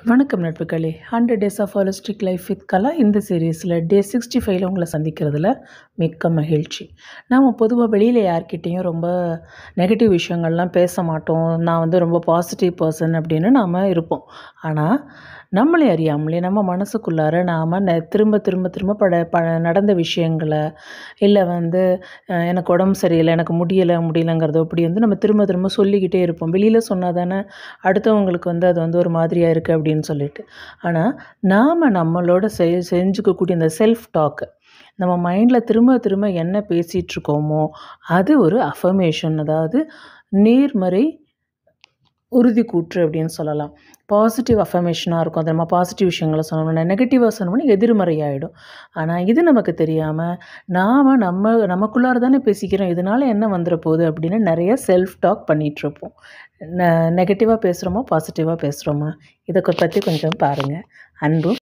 வணக்கம் நட்புகளே hundred days of holistic life with Kala இந்த சீரீஸில் டே சிக்ஸ்டி ஃபைவ்ல உங்களை சந்திக்கிறதுல மிக்க மகிழ்ச்சி நாம் பொதுவாக வெளியில் யார்கிட்டேயும் ரொம்ப நெகட்டிவ் விஷயங்கள்லாம் பேச மாட்டோம் நான் வந்து ரொம்ப பாசிட்டிவ் பர்சன் அப்படின்னு நாம் இருப்போம் ஆனால் நம்மளே அறியாமலே நம்ம மனசுக்குள்ளார நாம் ந திரும்ப திரும்ப திரும்ப பட ப நடந்த விஷயங்களை இல்லை வந்து அஹ், எனக்கு உடம்பு சரியில்லை எனக்கு முடியலை முடியலைங்கிறதோ இப்படி வந்து நம்ம திரும்ப திரும்ப சொல்லிக்கிட்டே இருப்போம் வெளியில் சொன்னால் தானே அடுத்தவங்களுக்கு வந்து அது வந்து ஒரு மாதிரியாக இருக்குது அப்படின்னு சொல்லிட்டு ஆனால் நாம் நம்மளோட செ செஞ்சுக்கக்கூடிய இந்த செல்ஃப் டாக்கு நம்ம மைண்டில் திரும்ப திரும்ப என்ன பேசிகிட்டு இருக்கோமோ அது ஒரு அஃபர்மேஷன் அதாவது நேர்மறை உறுதி கூற்று அப்படின்னு சொல்லலாம் பாசிட்டிவ் அஃபர்மேஷனாக இருக்கும் அது நம்ம பாசிட்டிவ் விஷயங்களை சொன்னோம்னா நெகட்டிவாக சொன்னோம்னா எதிர்மறையாயிடும் ஆனால் இது நமக்கு தெரியாமல் நாம் நம்ம நமக்குள்ளார தானே பேசிக்கிறோம் இதனால் என்ன வந்துட போகுது அப்படின்னு நிறைய செல்ஃப் டாக் பண்ணிகிட்ருப்போம் நெகட்டிவாக பேசுகிறோமா பாசிட்டிவாக பேசுகிறோமா இதை பற்றி கொஞ்சம் பாருங்கள் அன்பும்